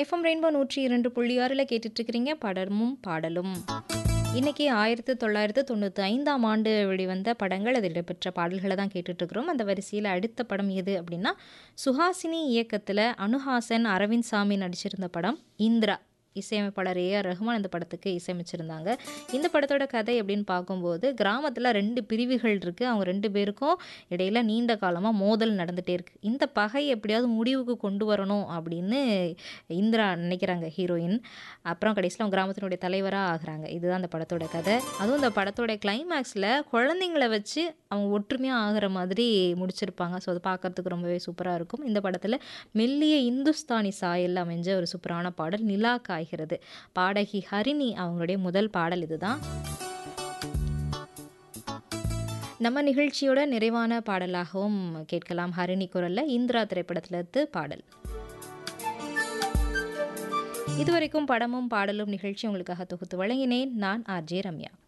FM rainbow நூற்றி இரண்டு புள்ளி ஆறில் கேட்டுட்ருக்கிறீங்க படமும் பாடலும் இன்னைக்கு ஆயிரத்தி தொள்ளாயிரத்து தொண்ணூற்றி ஐந்தாம் ஆண்டு வெளிவந்த படங்கள் அதில் இடம்பெற்ற பாடல்களை தான் கேட்டுட்ருக்குறோம் அந்த வரிசையில் அடுத்த படம் எது அப்படின்னா சுஹாசினி இயக்கத்தில் அனுஹாசன் அரவிந்த் சாமி நடிச்சிருந்த படம் இந்திரா இசையமைப்பாளர் ஏஆர் ரஹ்மான் இந்த படத்துக்கு இசையமைச்சிருந்தாங்க இந்த படத்தோட கதை எப்படின்னு பார்க்கும்போது கிராமத்தில் ரெண்டு பிரிவுகள் இருக்குது அவங்க ரெண்டு பேருக்கும் இடையில நீண்ட காலமாக மோதல் நடந்துகிட்டே இருக்குது இந்த பகை எப்படியாவது முடிவுக்கு கொண்டு வரணும் அப்படின்னு இந்திரா நினைக்கிறாங்க ஹீரோயின் அப்புறம் கடைசியில் அவங்க கிராமத்தினுடைய தலைவராக ஆகுறாங்க இதுதான் அந்த படத்தோட கதை அதுவும் இந்த படத்தோட கிளைமேக்ஸில் குழந்தைங்கள வச்சு அவங்க ஒற்றுமையாக ஆகிற மாதிரி முடிச்சிருப்பாங்க ஸோ அது பார்க்கறதுக்கு ரொம்பவே சூப்பராக இருக்கும் இந்த படத்தில் மெல்லிய இந்துஸ்தானி சாயல் அமைஞ்ச ஒரு சூப்பரான பாடல் நிலா காய்கிறது பாடகி ஹரிணி அவங்களுடைய முதல் பாடல் இதுதான் நம்ம நிகழ்ச்சியோட நிறைவான பாடலாகவும் கேட்கலாம் ஹரிணி குரலில் இந்திரா திரைப்படத்திலிருந்து பாடல் இதுவரைக்கும் படமும் பாடலும் நிகழ்ச்சி உங்களுக்காக தொகுத்து வழங்கினேன் நான் ஆர்ஜே ரம்யா